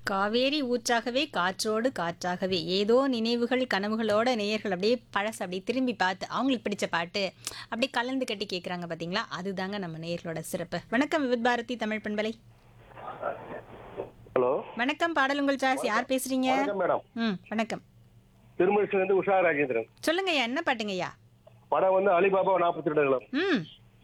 காவேரி ஊற்றாகவே காற்றோடு காற்றாகவே ஏதோ நினைவுகள் கனவுகளோட நேயர்கள் அப்படியே பழச அப்படியே திரும்பி பார்த்து அவங்களுக்கு பிடிச்ச பாட்டு அப்படியே கலந்து கட்டி கேட்குறாங்க பார்த்தீங்களா அதுதாங்க நம்ம நேயர்களோட சிறப்பு வணக்கம் விவித் பாரதி தமிழ் பண்பலை ஹலோ வணக்கம் பாடல் உங்கள் சாய்ஸ் யார் பேசுறீங்க வணக்கம் மேடம் ம் வணக்கம் திருமணிசிலிருந்து உஷா ராஜேந்திரன் சொல்லுங்க ஐயா என்ன பாட்டுங்கய்யா படம் வந்து அலிபாபா நாற்பத்தி ரெண்டு நிலம் ம்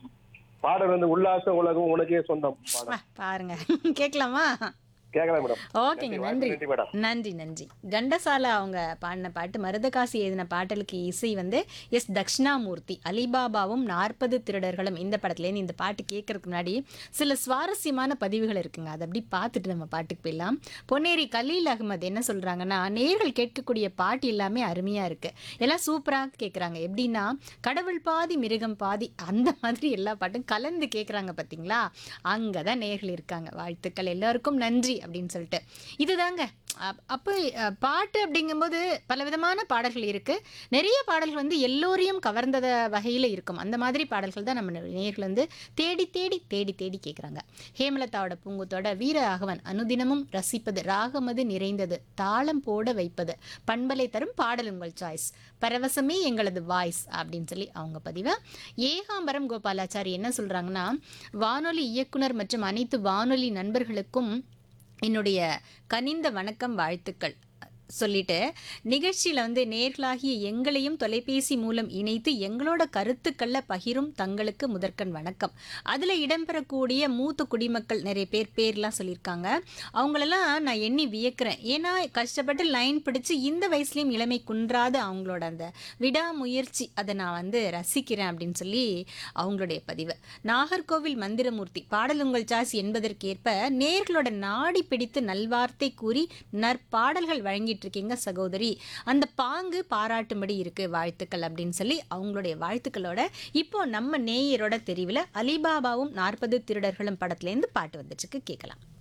பாடல் வந்து உல்லாச உலகம் உனக்கே சொந்தம் பாடம் வா, பாருங்க கேட்கலாமா கேட்கலாம் மேடம் ஓகேங்க நன்றி நன்றி மேடம் நன்றி நன்றி கண்டசாலா அவங்க பாடின பாட்டு மருதகாசி எழுதின பாட்டலுக்கு இசை வந்து எஸ் தக்ஷணாமூர்த்தி அலிபாபாவும் நாற்பது திருடர்களும் இந்த படத்துலேருந்து இந்த பாட்டு கேட்கறதுக்கு முன்னாடி சில சுவாரஸ்யமான பதிவுகள் இருக்குங்க அதை அப்படி பார்த்துட்டு நம்ம பாட்டுக்கு போயிடலாம் பொன்னேரி கலீல் அகமது என்ன சொல்றாங்கன்னா நேர்கள் கேட்கக்கூடிய பாட்டு எல்லாமே அருமையா இருக்கு எல்லாம் சூப்பராக கேட்குறாங்க எப்படின்னா கடவுள் பாதி மிருகம் பாதி அந்த மாதிரி எல்லா பாட்டும் கலந்து கேட்குறாங்க பார்த்தீங்களா அங்கே தான் நேர்கள் இருக்காங்க வாழ்த்துக்கள் எல்லாருக்கும் நன்றி அப்படின்னு சொல்லிட்டு இதுதாங்க அப்- அப்போ அஹ், பாட்டு அப்படிங்கும்போது பல விதமான பாடல்கள் இருக்கு நிறைய பாடல்கள் வந்து எல்லோரையும் கவர்ந்தத வகையில் இருக்கும் அந்த மாதிரி பாடல்கள் தான் நம்ம நேர்கள் வந்து தேடி தேடி தேடி தேடி கேட்குறாங்க ஹேமலதாவோட பூங்குத்தோட வீர ராகவன் அனுதினமும் ரசிப்பது ராகமது நிறைந்தது தாளம் போட வைப்பது பண்பலை தரும் பாடல் உங்கள் சாய்ஸ் பரவசமே எங்களது வாய்ஸ் அப்படின்னு சொல்லி அவங்க பதிவை ஏகாம்பரம் கோபாலாச்சாரி என்ன சொல்றாங்கன்னா வானொலி இயக்குனர் மற்றும் அனைத்து வானொலி நண்பர்களுக்கும் என்னுடைய கனிந்த வணக்கம் வாழ்த்துக்கள் சொல்லிட்டு நிகழ்ச்சியில் வந்து நேர்களாகிய எங்களையும் தொலைபேசி மூலம் இணைத்து எங்களோட கருத்துக்களை பகிரும் தங்களுக்கு முதற்கண் வணக்கம் அதில் இடம்பெறக்கூடிய மூத்த குடிமக்கள் நிறைய பேர் பேர்லாம் சொல்லியிருக்காங்க அவங்களெல்லாம் நான் எண்ணி வியக்கிறேன் ஏன்னா கஷ்டப்பட்டு லைன் பிடிச்சு இந்த வயசுலேயும் இளமை குன்றாத அவங்களோட அந்த விடாமுயற்சி அதை நான் வந்து ரசிக்கிறேன் அப்படின்னு சொல்லி அவங்களுடைய பதிவு நாகர்கோவில் மந்திரமூர்த்தி பாடல் உங்கள் சாய்ஸ் என்பதற்கேற்ப நேர்களோட நாடி பிடித்து நல்வார்த்தை கூறி நற்பாடல்கள் வழங்கிட்டு இருக்கீங்க சகோதரி அந்த பாங்கு பாராட்டும்படி இருக்கு வாழ்த்துக்கள் அப்படின்னு சொல்லி அவங்களுடைய வாழ்த்துக்களோட இப்போ நம்ம நேயரோட தெரிவில் அலிபாபாவும் நாற்பது திருடர்களும் படத்துலேருந்து பாட்டு வந்துச்சுக்கு கேட்கலாம்